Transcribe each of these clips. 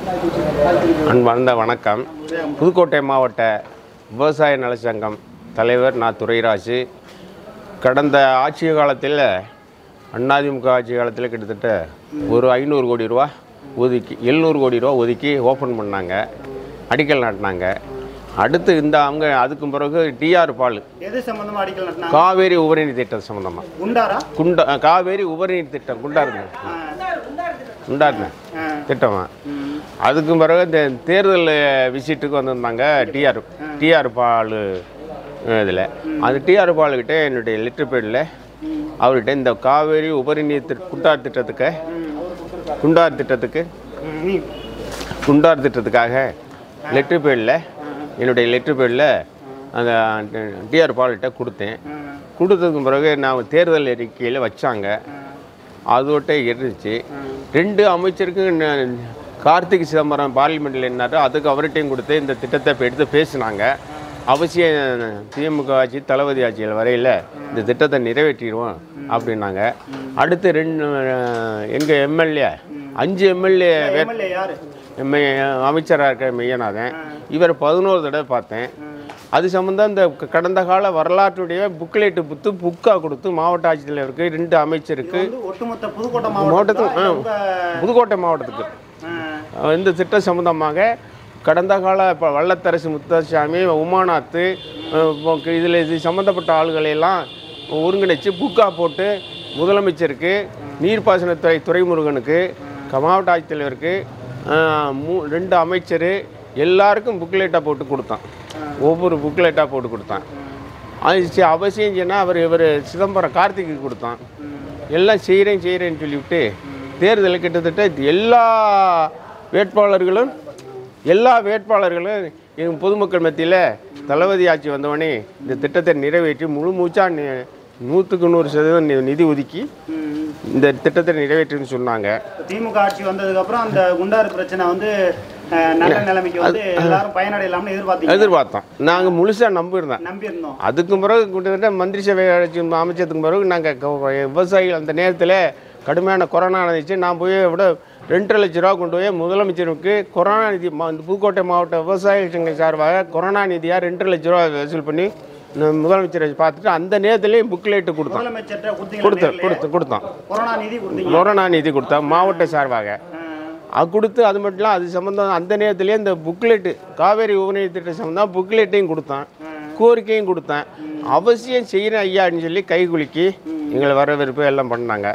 அன்பார்ந்த வணக்கம் புதுக்கோட்டை மாவட்ட விவசாய நலச்சங்கம் தலைவர் நான் துரைராஜு கடந்த ஆட்சி காலத்தில் அதிமுக ஆட்சி காலத்தில் கிட்டத்தட்ட ஒரு ஐநூறு கோடி ரூபா ஒதுக்கி எழுநூறு கோடி ரூபா ஒதுக்கி ஓப்பன் பண்ணாங்க அடிக்கல் நாட்டினாங்க அடுத்து இந்த அவங்க அதுக்கு பிறகு டிஆர் பால் எது சம்பந்தமா அடிக்கல் நட்டினா காவேரி உபரிநீர் திட்டம் சம்மந்தமாக உண்டாரா குண்டா காவேரி உபரிநீர் திட்டம் குண்டாருங்க குண்டாருங்க திட்டமா அதுக்கும் பிறகு இந்த தேர்தல் விசிட்டுக்கு வந்திருந்தாங்க டிஆர் டிஆர் பால் இதில் அந்த டிஆர் பாலுக்கிட்ட என்னுடைய லெட்டர் பேடில் அவர்கிட்ட இந்த காவேரி உபரிநீர் திட்ட குண்டார் திட்டத்துக்கு குண்டார் திட்டத்துக்கு குண்டார் திட்டத்துக்காக லெட்டர் பேடில் என்னுடைய லெட்டர் பேடில் அந்த டிஆர் பால்கிட்ட கொடுத்தேன் கொடுத்ததுக்கு பிறகு நான் தேர்தல் அறிக்கையில் வச்சாங்க அதோட்ட இருந்துச்சு ரெண்டு அமைச்சருக்கும் ந- கார்த்திக் சிதம்பரம் பார்லிமெண்ட்டில் என்னாரோ அதுக்கு அவர்கிட்டையும் கொடுத்து இந்த திட்டத்தை இப்போ எடுத்து பேசினாங்க அவசியம் திமுக ஆட்சி தளபதி ஆட்சியில் வரையில் இந்த திட்டத்தை நிறைவேற்றிடுவோம் அப்படின்னாங்க அடுத்து ரெண்டு எங்கள் எம்எல்ஏ அஞ்சு எம்எல்ஏ எம்எல்ஏ யாரு எம்ஏ அமைச்சராக இருக்க மெய்யநாதன் இவர் பதினோரு தடவை பார்த்தேன் அது சம்மந்தம் இந்த க- கடந்த கால வரலாற்றுடைய புக்லெட்டு புத்து புக்காக கொடுத்து மாவட்ட ஆட்சித்தலைவருக்கு ரெண்டு அமைச்சருக்கு வந்து ஒட்டுமொத்த புதுக்கோட்டை மாவட்டத்துக்கு மாவட்டத்துக்கு ஆ, உங்க புதுக்கோட்டை மாவட்டத்துக்கு ஆ, இந்த திட்டம் சம்பந்தமாக கடந்த கால இப்போ வல்லத்தரசு முத்தசாமி உமாநாத்து இதில் இது சம்மந்தப்பட்ட ஆளுகளை எல்லாம் ஒருங்கிணைச்சு புக்காக போட்டு முதலமைச்சருக்கு நீர்ப்பாசனத்துறை துறைமுருகனுக்கு க- மாவட்ட ஆட்சித்தலைவருக்கு ஆ, மூ ரெண்டு அமைச்சர் எல்லாருக்கும் புக்லெட்டாக போட்டு கொடுத்தான் ஒவ்வொரு புக்லெட்டாக போட்டு கொடுத்தான் அது சி- அவசியம் சொன்னால் அவர் இவர் சிதம்பரம் கார்த்திக்கு கொடுத்தான் எல்லாம் செய்கிறேன் செய்கிறேன்னு சொல்லிவிட்டு தேர்தலில் கிட்டத்தட்ட எல்லா வேட்பாளர்களும் எல்லா வேட்பாளர்களும் எங்கள் பொதுமக்கள் மத்தியில் தளபதி ஆட்சி வந்தவொடனே இந்த திட்டத்தை நிறைவேற்றி முழு மூச்சாக நூற்றுக்கு நூறு சதவீதம் நி- நிதி ஒதுக்கி ம். இந்த திட்டத்தை நிறைவேற்றுன்னு சொன்னாங்க இப்ப திமுக ஆட்சி வந்ததுக்கு அப்புறம் அந்த குண்டாறு பிரச்சனை வந்து அஹ், நல்ல நிலைமைக்கு வந்து எல்லாரும் பயனடையலாம்னு எதிர்பார்த்தீங்க எதிர்பார்த்தோம் நாங்கள் முழுசாக நம்பியிருந்தோம் நம்பியிருந்தோம் அதுக்கு பிறகு கிட்டத்தட்ட மந்திரி சபை அழைச்சி அமைச்சதுக்கு பிறகு நாங்கள் விவசாயிகள் அந்த நேரத்தில் கடுமையான கொரோனா இருந்துச்சு நான் போய் விட ரெண்டரை லட்ச ரூபா கொண்டு போய் முதலமைச்சருக்கு கொரோனா நிதி மா- இந்த புதுக்கோட்டை மாவட்ட விவசாயிகள் சங்க சார்பாக கொரோனா நிதியாக ரெண்டரை லட்ச ரூபா வசூல் பண்ணி நான் முதலமைச்சரை பார்த்துட்டு அந்த நேரத்துலேயும் புக்லெட்டு கொடுத்தான் முதலமைச்சர்கிட்ட கொடுத்தீங்க கொடுத்து கொடுத்து கொடுத்தான் கொரோனா நிதி கொடுத்தீங்க கொரோனா நிதி கொடுத்தான் மாவட்ட சார்பாக ஆ, அது கொடுத்து அது மட்டும் இல்லை அது சம்மந்தம் அந்த நேரத்துலேயே இந்த புக்லெட்டு காவேரி உபநீர் திட்டம் சம்மந்தம் புக்லெட்டையும் கொடுத்தான் கோரிக்கையும் கொடுத்தேன் அவசியம் செய்கிறேன் ஐயான்னு சொல்லி கை குலுக்கி எங்களை வரவேற்பு எல்லாம் பண்ணாங்க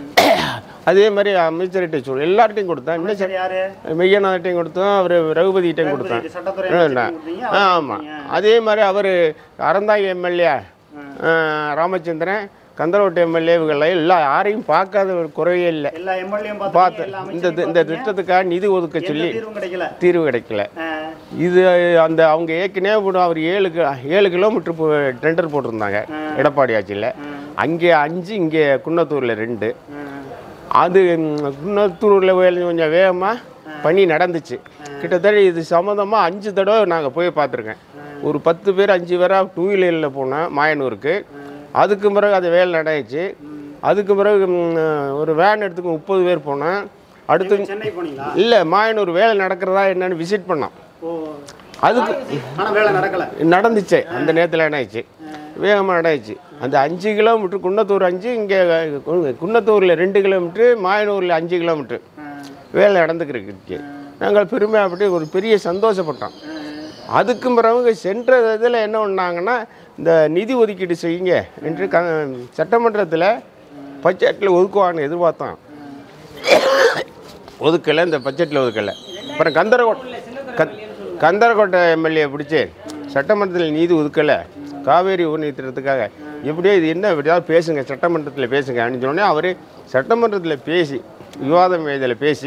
அதே மாதிரி அமைச்சர்கிட்ட சொல் எல்லார்ட்டையும் கொடுத்தேன் இன்னும் சரி யாரு மெய்யநாதட்டையும் கொடுத்தோம் அவர் ரகுபதிகிட்டையும் கொடுத்தேன் சட்டத்துறை ஆ, அமைச்சர் நான். கொடுத்தீங்க, ஆ, அவர் ஆமாம் அதே மாதிரி அவர் அறந்தாங்கி எம்எல்ஏ ராமச்சந்திரன் கந்தரோட்டு எம்எல்ஏ இவங்களை எல்லாம் யாரையும் பார்க்காத ஒரு குறையே இல்லை எல்லா எம்எல்ஏயும் பார்த்து பார்த்து எல்லா இந்த அமைச்சரையும் இந்த பார்த்தீங்க. திட்டத்துக்காக நிதி ஒதுக்க எந்த சொல்லி தீர்வும் கிடைக்கல தீர்வு கிடைக்கல ஆ, இது அந்த அவங்க ஏற்கனவே கூட அவர் ஏழு கி- ஏழு கிலோமீட்டர் டெண்டர் போட்டிருந்தாங்க எடப்பாடி ஆட்சியில் அங்கே அஞ்சு இங்கே குன்னத்தூரில் ரெண்டு ஆ, அது ம், குன்னத்தூரில் கொஞ்சம் வேகமாக பணி நடந்துச்சு கிட்டத்தட்ட இது சம்மந்தமாக அஞ்சு தடவை நாங்கள் போய் பார்த்துருக்கேன் ஒரு பத்து பேர் அஞ்சு பேராக டூ வீலரில் போனோம் மாயனூருக்கு அதுக்கு பிறகு அது வேலை நடந்துச்சு அதுக்கு பிறகு ம், ஒரு வேன் எடுத்துக்கு முப்பது பேர் போனோம் அடுத்து சென்னை போனீங்களா இல்லை மாயனூர் வேலை நடக்கிறதா என்னன்னு விசிட் பண்ணோம் ஓ அதுக்கு ஆனா வேலை நடக்கல நடந்துச்சு அந்த நேரத்தில் என்னாச்சு வேகமாக நடந்துச்சு அந்த அஞ்சு கிலோமீட்டர் குன்னத்தூர் அஞ்சு இங்கே குன்னத்தூரில் ரெண்டு கிலோமீட்ரு மாயனூரில் அஞ்சு கிலோமீட்ரு ஆ, வேலை நடந்துக்கிறதுக்கு நாங்கள் பெருமையாக அப்படி ஒரு பெரிய சந்தோஷப்பட்டோம் அதுக்கும் பிறகு சென்ற இதில் என்ன பண்ணாங்கன்னா இந்த நிதி ஒதுக்கீடு செய்யுங்க என்று க சட்டமன்றத்தில் பட்ஜெட்டில் ஒதுக்குவான்னு எதிர்பார்த்தோம் ஒதுக்கலை இந்த பட்ஜெட்டில் ஒதுக்கலை அப்புறம் கந்தரகோட்டை கந் கந்தரகோட்டை எம்எல்ஏ பிடிச்சி சட்டமன்றத்தில் நீதி ஒதுக்கலை காவேரி உரிமை திட்டத்துக்காக எப்படியோ இது என்ன எப்படியாவது பேசுங்க சட்டமன்றத்தில் பேசுங்க அப்படின்னு சொன்னோடனே அவர் சட்டமன்றத்தில் பேசி விவாதம் இதில் பேசி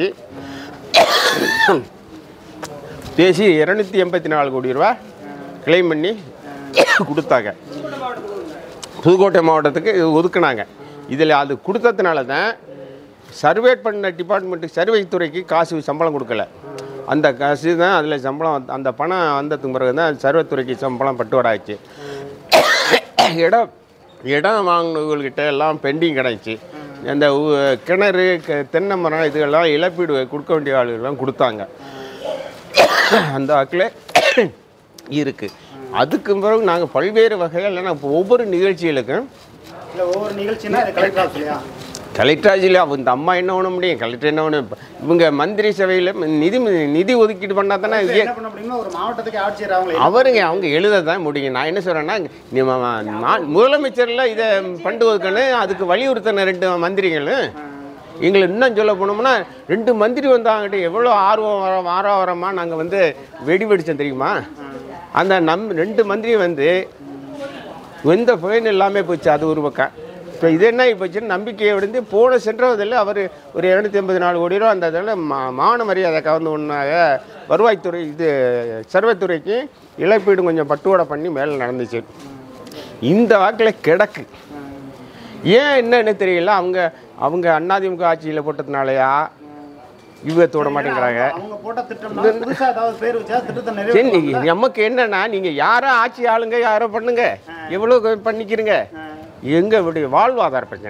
பேசி இரநூத்தி எண்பத்தி நாலு கோடி ரூபா கிளைம் பண்ணி கொடுத்தாங்க புதுக்கோட்டை மாவட்டத்துக்கு இது ஒதுக்குனாங்க இதில் அது கொடுத்ததுனால தான் சர்வே பண்ண டிபார்ட்மெண்ட்டுக்கு சர்வே துறைக்கு காசு சம்பளம் கொடுக்கல அந்த காசு தான் அதில் சம்பளம் வந்து- அந்த பணம் வந்ததுக்கு பிறகு தான் சர்வே துறைக்கு சம்பளம் பட்டுவாடாச்சு இடம் இடம் வாங்கினவங்கக்கிட்ட எல்லாம் பெண்டிங் கிடச்சி அந்த உ- கிணறு க- தென்னை மரம் இதுகெல்லாம் இழப்பீடு கொடுக்க வேண்டிய ஆளுகள்லாம் கொடுத்தாங்க அந்த வாக்கில் இருக்குது அதுக்கு பிறகு நாங்கள் பல்வேறு வகையில் நாங்கள் ஒவ்வொரு நிகழ்ச்சிகளுக்கும் இல்ல ஒவ்வொரு நிகழ்ச்சினா இது கலெக்டர் ஆஃபீஸ்லையா கலெக்டர் ஆட்சியில் அவ இந்த அம்மா என்ன பண்ண முடியும் கலெக்டர் என்ன பண்ண இவங்க மந்திரி சபையில் நிதி நிதி ஒதுக்கீடு பண்ணால் தானே இது என்ன பண்ண முடியுமா ஒரு மாவட்டத்துக்கு ஆட்சியர் அவங்களே அவருங்க அவங்க எழுத தான் முடியும் நான் என்ன சொல்கிறேன்னா நீ ம- ம- மா- முதலமைச்சரில் இதை பண்டு ஒதுக்கணும் அதுக்கு வலியுறுத்தின ரெண்டு மந்திரிகளும் எங்களை இன்னும் சொல்ல போனோம்னா ரெண்டு மந்திரி வந்தாங்கிட்ட எவ்வளோ ஆர்வம் வர ஆரவாரமாக நாங்கள் வந்து வெடி வெடிச்சோம் தெரியுமா அந்த நம் ரெண்டு மந்திரி வந்து எந்த பயன் இல்லாமல் போச்சு அது ஒரு பக்கம் இப்போ இது என்ன போச்சுன்னு நம்பிக்கையை விழுந்து போன சென்றதில் அவர் ஒரு இரநூத்தி ஐம்பது நாலு கோடி ரூபா அந்த இதில் மா மான மரியாதை கவர்ந்து ஒன்றாக வருவாய்த்துறை இது சர்வத்துறைக்கு இழப்பீடு கொஞ்சம் பட்டுவாடை பண்ணி மேலே நடந்துச்சு இந்த வாக்கில் கிடக்கு ஏன் என்னன்னு தெரியல அவங்க அவங்க அதிமுக ஆட்சியில் போட்டதுனாலயா இவங்க தொட மாட்டேங்கிறாங்க அவங்க போட்ட திட்டம்னா புதுசா ஏதாவது பேர் வச்சா திட்டத்தை சரி நிறைவேற்ற நீங்க- நமக்கு என்னன்னா நீங்க யாரோ ஆட்சி ஆளுங்க யாரோ பண்ணுங்க எவ்வளோ பண்ணிக்கிறீங்க எங்க இப்படி வாழ்வாதார பிரச்சனை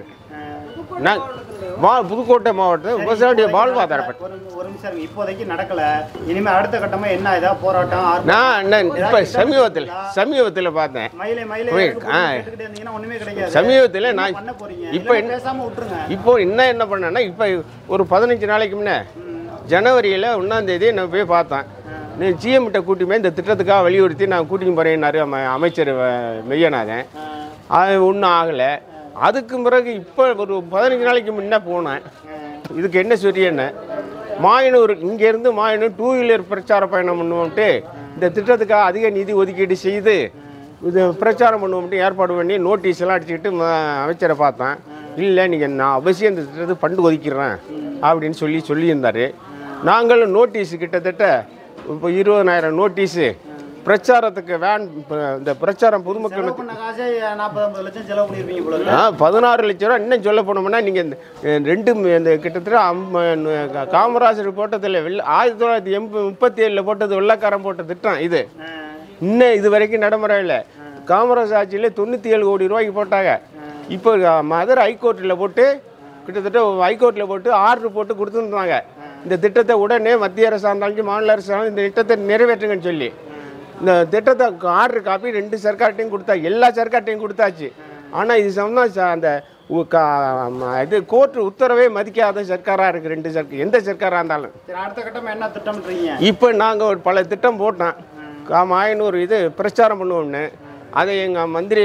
நான் வா புதுக்கோட்டை மாவட்டம் விவசாயிய வாழ்வாதார பிரச்சனை ஒரு ஒரு நிமிஷம் இருங்க. இப்போதைக்கு நடக்கல இனிமே அடுத்த கட்டமா என்ன ஏதாவது போராட்டம் ஆர்ப்பாட்டம், நான் என்ன இப்போ சமீபத்தில் சமீபத்தில் பார்த்தேன் மயிலை மயிலை போய், எதுக்கு ஆ. போட்டு கேட்டுக்கிட்டே இருந்தீங்கன்னா ஒண்ணுமே கிடைக்காது சமீபத்தில் என்ன நான் பண்ண போறீங்க இப்போ இப்போ என்ன- பேசாம விட்டுருங்க இப்போ என்ன என்ன பண்ணேன்னா இப்போ ஒரு பதினஞ்சு நாளைக்கு முன்னே ஜனவரியில் ஒன்றாந்தேதி நான் போய் பார்த்தேன் நீ ஜிஎம்கிட்ட கூட்டிமே இந்த திட்டத்துக்காக வலியுறுத்தி நான் கூட்டின்னு போகிறேன்னாரு அமைச்சர் வ- மெய்யநாதன் அது ஒன்றும் ஆகலை அதுக்கு பிறகு இப்போ ஒரு பதினஞ்சு நாளைக்கு முன்னே போனேன் இதுக்கு என்ன சொல்லி என்ன மாயனூர் இங்கேருந்து மாயனூர் டூ வீலர் பிரச்சார பயணம் பண்ணுவோம்ட்டு இந்த திட்டத்துக்காக அதிக நிதி ஒதுக்கீடு செய்து இது பிரச்சாரம் பண்ணுவோம்ட்டு ஏற்பாடு பண்ணி நோட்டீஸ் எல்லாம் அடிச்சுக்கிட்டு ம- அமைச்சரை பார்த்தேன் இல்லை நீங்கள் நான் அவசியம் இந்த திட்டத்துக்கு ஃபண்டு ஒதுக்கிடுறேன் அப்படின்னு சொல்லி சொல்லியிருந்தார் நாங்களும் நோட்டீஸ் கிட்டத்தட்ட இப்போ இருபதனாயிரம் நோட்டீஸு பிரச்சாரத்துக்கு வேன் இப்ப இந்த பிரச்சாரம் பொதுமக்கள் செலவு பண்ண காசே நாற்பது ஐம்பது லட்சம் செலவு பண்ணிருப்பீங்க போல இருக்கு. ஆ பதினாறு லட்ச ரூபா இன்னும் சொல்ல போனோம்னா நீங்கள் இந்த அஹ், ரெண்டு ம- இந்த கிட்டத்தட்ட அம்ம- நு- காமராஜர் போட்டதில் வெள்ள ஆயிரத்தி தொள்ளாயிரத்தி எண்பது முப்பத்தி ஏழில் போட்டது வெள்ளக்காரன் போட்ட திட்டம் இது ஆ, இன்னும் இது வரைக்கும் நடைமுறை இல்லை காமராஜ் ஆட்சியில் தொண்ணூற்றி ஏழு கோடி ரூபாய்க்கு போட்டாங்க இப்போ அஹ், மதுரை ஹைகோர்ட்டில் போட்டு கிட்டத்தட்ட ஹைகோர்ட்டில் போட்டு ஆர்டர் போட்டு கொடுத்துருந்தாங்க இந்த திட்டத்தை உடனே மத்திய அரசாக இருந்தாலும் மாநில அரசாங்கம் இந்த திட்டத்தை நிறைவேற்றுங்கன்னு சொல்லி இந்த திட்டத்தை ஆர்டர் காப்பி ரெண்டு சர்க்கார்ட்டையும் கொடுத்தா எல்லா சர்க்கார்ட்டையும் கொடுத்தாச்சு ஆனால் இது சம்பந்தம் ச- அந்த உ- கா- ம- இது கோர்ட் உத்தரவே மதிக்காத சர்க்காராக இருக்குது ரெண்டு சர்க்கார் எந்த சர்க்காராக இருந்தாலும் சரி அடுத்த கட்டமா என்ன திட்டம்ன்றீங்க இப்போ நாங்கள் ஒரு பல திட்டம் போட்டோம் காமாயின்னு இது பிரச்சாரம் பண்ணுவோம்னு அதை எங்கள் மந்திரி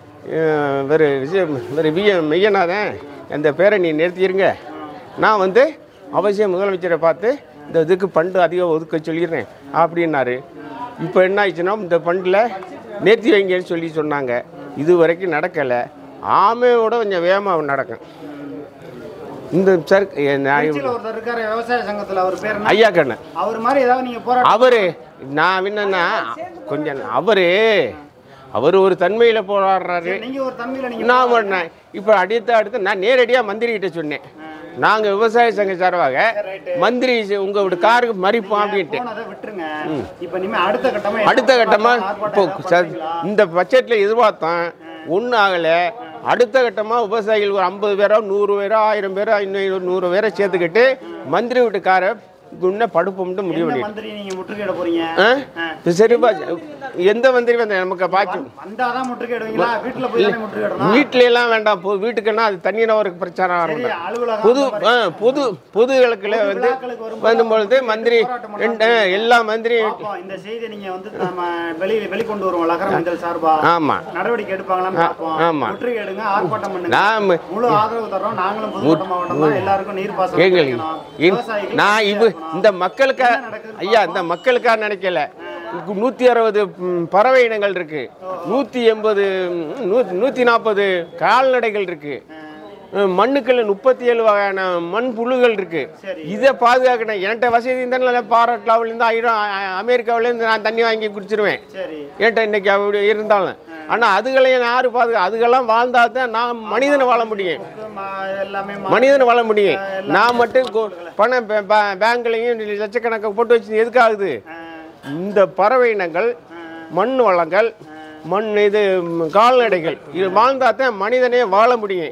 அஹ், வேறு விஜய் வேறு வி மெய்யநாதன் அந்த பேரை நீ நிறுத்திடுங்க நான் வந்து அவசியம் முதலமைச்சரை பார்த்து இந்த இதுக்கு ஃபண்டு அதிகம் ஒதுக்க சொல்லிடுறேன் அப்படின்னாரு இப்போ என்ன ஆயிடுச்சுன்னா இந்த ஃபண்டில் நிறுத்தி வைங்கன்னு சொல்லி சொன்னாங்க இது வரைக்கும் நடக்கலை ஆமையோட கொஞ்சம் வேகமாக நடக்கும் இந்த சர் நான் திருச்சியில ஒருத்தர் இருக்காரு விவசாய சங்கத்துல அவர் பேர் என்ன ஐயா கண்ணு அவர் மாதிரி ஏதாவது நீங்க போராட்டம் அவரு நான் என்னன்னா கொஞ்சம் அவரு அவர் ஒரு தன்மையில போராடுறாரு நீங்க ஒரு தன்மையில நீங்க நான் பண்ணேன் இப்போ அடுத்து அடுத்து நான் நேரடியாக மந்திரி கிட்ட சொன்னேன் நாங்க விவசாய சங்க சார்பாக மந்திரி உங்க காருக்கு மறிப்போம் அப்படின்ட்டு போனதை விட்டுருங்க இப்ப இனிமே அடுத்த கட்டமா அடுத்த கட்டமா இப்போ ஆர்ப்பாட்டம் ச- பண்றீங்களா? இந்த பட்ஜெட்ல எதிர்பார்த்தோம் ஒன்றும் ஆகலை அடுத்த கட்டமா விவசாயிகள் ஒரு ஐம்பது பேரோ நூறு பேரோ ஆயிரம் பேரோ இன்னும் நூறு பேரை சேர்த்துக்கிட்டு மந்திரி வீட்டுக்கார முன்ன படுப்போம்ட்டு முடிவு எந்த பண்ணி மந்திரி நீங்க முற்றுகையிட போறீங்க ஆ? சரிப்பா எந்த மந்திரி வந்த நமக்கு பாக்கி வந்தாதான் முற்றுகையிடுவீங்களா வீட்டுல போய் தானே முற்றுகையிடணும் வீட்ல எல்லாம் வேண்டாம் பொது வீட்டுக்குன்னா அது தனிநபருக்கு பிரச்சாரம் சரி, ஆரம்பிக்கும் அலுவலகம் பொது அந்த மாதிரி. ஆ, பொது பொது விளக்குல வந்து விழாக்களுக்கு வரும்போது வரும்பொழுது மந்திரி போராட்டம் ரெண்டு ஆ, எல்லா மந்திரி பாப்போம், இந்த செய்தியை நீங்க வந்து நம்ம வெளியில வெளிக்கொண்டு வருவோம் லகர மஞ்சள் சார்பா ஆமா நடவடிக்கை எடுப்பாங்களான்னு பார்ப்போம் ஆமா. முற்றுகை எடுங்க ஆர்ப்பாட்டம் பண்ணுங்க நான் முழு ஆதரவு தரோம் நாங்களும் புதுக்கோட்டை மாவட்டம் தான் எல்லாருக்கும் நீர் பாசனம் எங்கள் கிடைக்கணும். இன்- விவசாயிகள் நான் ஈஸியா இவ இருக்கணும். இந்த மக்களுக்கா என்ன நடக்குதுன்னு ஐயா இந்த மக்களுக்காக நினைக்கல நூற்றி அறுபது பறவை இனங்கள் இருக்கு நூற்றி எண்பது நூற்றி நாற்பது கால்நடைகள் இருக்கு மண்ணுக்குள்ள முப்பத்தி ஏழு வகையான மண் புழுகள் இருக்கு சரி. இதை பாதுகாக்கணும் என்கிட்ட வசதி இருந்தாலும் பாராட்லாவிலேருந்து ஆயிரம் அமெரிக்காவிலேருந்து நான் தண்ணி வாங்கி குடிச்சிருவேன் சரி ஏன்ட்ட இன்னைக்கு அப்படி இருந்தாலும் ஆனால் அதுகளையும் யாரு பாதுகா அதுகெல்லாம் வாழ்ந்தா தான் நான் மனிதனை வாழ முடியும் ம- எல்லாமே ம- மனிதன் வாழ முடியும் நான் மட்டும் கொ- பணம் பே- பே- பேங்க்லையும் லட்சக்கணக்கு போட்டு வச்சு எதுக்காகுது ஆ, இந்த பறவை இனங்கள் மண் வளங்கள் மண் இது ம், கால்நடைகள் இது வாழ்ந்தா தான் மனிதனே வாழ முடியும்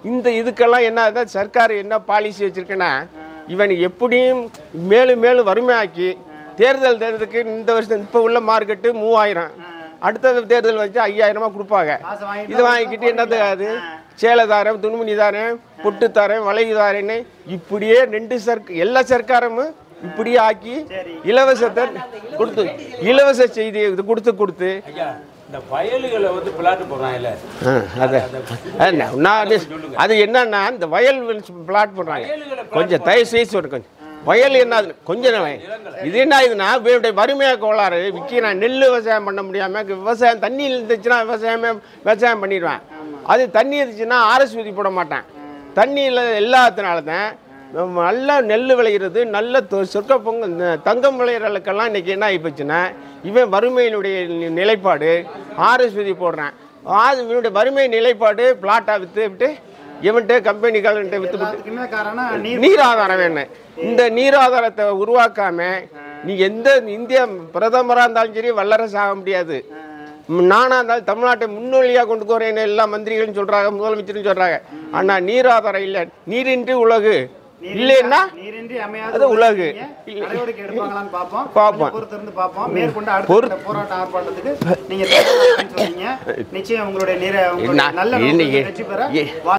இந்த இதுக்கெல்லாம் என்ன ஆகுது, சர்க்கார் என்ன பாலிசி வச்சிருக்குன்னா இவன் எப்படியும் மேலும் மேலும் வறுமையாக்கி தேர்தல் தேர்தலுக்கு இந்த வருஷம் இப்போ உள்ள மார்க்கெட்டு மூவாயிரம் அடுத்த தேர்தல் வச்சு ஐயாயிரமா கொடுப்பாங்க காசை வாங்கிட்டு இது வாங்கிக்கிட்டு என்னது அது சேலை தாரேன் துணிமணி தாரேன் பொட்டு தாரேன் வளைவு தாரேன்னு இப்படியே ரெண்டு சர்க்க எல்லா சர்க்காரமும் இப்படியே ஆக்கி சரி. இலவசத்தை கொடுத்து இலவச செய்தி இது கொடுத்து கொடுத்து ஐயா இந்த வயல்களை வந்து பிளாட் போடுறாங்கல்ல ஆ, அது அது நான் நான் அது- அது என்னன்னா இந்த வயல் பிளாட் பண்ணுறாங்க கொஞ்சம் தயவு செய்து சொல்லுங்க கொஞ்சம் வயல் என்ன அது? கொஞ்சம் நேரம் இது என்ன ஆகுதுன்னா இவருடைய வறுமையாக கோளாறு விற்கிறான் நெல் விவசாயம் பண்ண முடியாமல் விவசாயம் தண்ணி இருந்துச்சுன்னா விவசாயமே விவசாயம் பண்ணிடுவேன் அது தண்ணி இருந்துச்சுன்னா ஆர்எஸ் ஊதி போட மாட்டேன் தண்ணி இல்லை இல்லாததுனால தான் நம்ம நல்லா நெல் விளையிறது நல்ல தொ- சொர்க்க பொங்க இந்த தங்கம் விளையிறதுக்கெல்லாம் இன்னைக்கு என்ன ஆகிப்போச்சுன்னா இவன் வறுமையினுடைய நி- நிலைப்பாடு ஆர்எஸ்பதி போடுறான் ஆது இவனுடைய வறுமை நிலைப்பாடு பிளாட்டா விற்று விட்டு இவன்ட்டு கம்பெனிகள்கிட்ட விற்று விட்டு எல்லாத்துக்குமே காரணம் நீர் நீர் ஆதாரம் வேணும் இந்த நீர் ஆதாரத்தை உருவாக்காம நீ எந்த இந்திய பிரதமராக இருந்தாலும் சரி வல்லரசு ஆக முடியாது ம், நானா இருந்தாலும் தமிழ்நாட்டை முன்னோழியாக கொண்டு போறேன்னு எல்லா மந்திரிகளும் சொல்றாங்க முதலமைச்சரும் சொல்றாங்க ஆனா நீர் ஆதாரம் இல்லை நீரின்றி உலகு இல்லைன்னா நீரின்றி அமையாத அது உலகு. நீங்க நடவடிக்கை எடுப்பாங்களான்னு பார்ப்போம் பார்ப்போம். கொஞ்சம் பொறுத்து இருந்து பார்ப்போம் மேற்கொண்டு அடுத்த போராட்ட ஆர்ப்பாட்டத்துக்கு நீங்க தயாரா இருக்கீங்கன்னு சொன்னீங்க நிச்சயம் உங்களுடைய நீர உங்களுடைய நான் நல்ல இன்னைக்கு- நோக்கத்தை வெற்றி பெற ஏ- வாழ்த்துக்கள்.